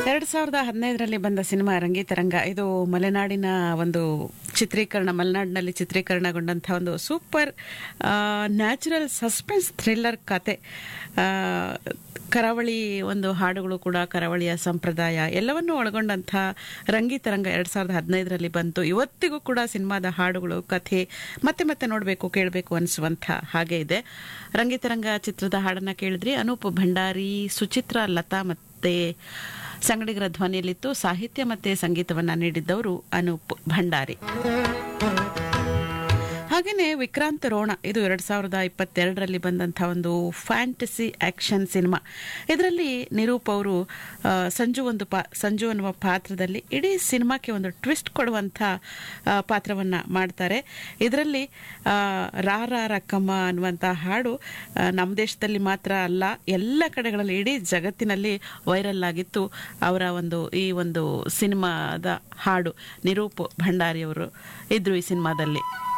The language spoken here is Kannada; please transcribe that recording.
ಎರಡು ಸಾವಿರದ ಹದಿನೈದರಲ್ಲಿ ಬಂದ ಸಿನಿಮಾ ರಂಗಿತರಂಗ ಇದು ಮಲೆನಾಡಿನ ಒಂದು ಚಿತ್ರೀಕರಣ ಮಲೆನಾಡಿನಲ್ಲಿ ಚಿತ್ರೀಕರಣಗೊಂಡಂಥ ಒಂದು ಸೂಪರ್ ನ್ಯಾಚುರಲ್ ಸಸ್ಪೆನ್ಸ್ ಥ್ರಿಲ್ಲರ್ ಕತೆ ಆ, ಕರಾವಳಿ ಒಂದು ಹಾಡುಗಳು ಕೂಡ ಕರಾವಳಿಯ ಸಂಪ್ರದಾಯ ಎಲ್ಲವನ್ನೂ ಒಳಗೊಂಡಂಥ ರಂಗಿತರಂಗ ಎರಡು ಸಾವಿರದ ಹದಿನೈದರಲ್ಲಿ ಬಂತು ಇವತ್ತಿಗೂ ಕೂಡ ಸಿನಿಮಾದ ಹಾಡುಗಳು ಕಥೆ ಮತ್ತೆ ಮತ್ತೆ ನೋಡಬೇಕು ಕೇಳಬೇಕು ಅನಿಸುವಂಥ ಹಾಗೆ ಇದೆ ರಂಗಿತರಂಗ ಚಿತ್ರದ ಹಾಡನ್ನ ಕೇಳಿದ್ರಿ ಅನೂಪ್ ಭಂಡಾರಿ ಸುಚಿತ್ರಾ ಲತಾ ಮತ್ತೆ ಸಂಗಡಿಗರ ಧ್ವನಿಯಲ್ಲಿತ್ತು ಸಾಹಿತ್ಯ ಮತ್ತೆ ಸಂಗೀತವನ್ನ ನೀಡಿದ್ದವರು ಅನೂಪ್ ಭಂಡಾರಿ ಹಾಗೆಯೇ ವಿಕ್ರಾಂತ್ ರೋಣ ಇದು ಎರಡ್ ಸಾವಿರದ ಇಪ್ಪತ್ತೆರಡರಲ್ಲಿ ಬಂದಂಥ ಒಂದು ಫ್ಯಾಂಟಸಿ ಆಕ್ಷನ್ ಸಿನಿಮಾ ಇದರಲ್ಲಿ ನಿರೂಪ್ ಅವರು ಆ, ಸಂಜು ಒಂದು ಪಾ ಸಂಜು ಅನ್ನುವ ಪಾತ್ರದಲ್ಲಿ ಇಡೀ ಸಿನಿಮಾಕ್ಕೆ ಒಂದು ಟ್ವಿಸ್ಟ್ ಕೊಡುವಂಥ ಆ, ಪಾತ್ರವನ್ನ ಮಾಡ್ತಾರೆ ಇದರಲ್ಲಿ ಆ, ರಾ ರಾ ರಕ್ಕಮ್ಮ ಅನ್ನುವಂಥ ಹಾಡು ಆ, ನಮ್ಮ ದೇಶದಲ್ಲಿ ಮಾತ್ರ ಅಲ್ಲ ಎಲ್ಲ ಕಡೆಗಳಲ್ಲಿ ಇಡೀ ಜಗತ್ತಿನಲ್ಲಿ ವೈರಲ್ ಆಗಿತ್ತು ಅವರ ಒಂದು ಈ ಒಂದು ಸಿನಿಮಾದ ಹಾಡು ನಿರೂಪ್ ಭಂಡಾರಿಯವರು ಇದ್ರು ಈ ಸಿನಿಮಾದಲ್ಲಿ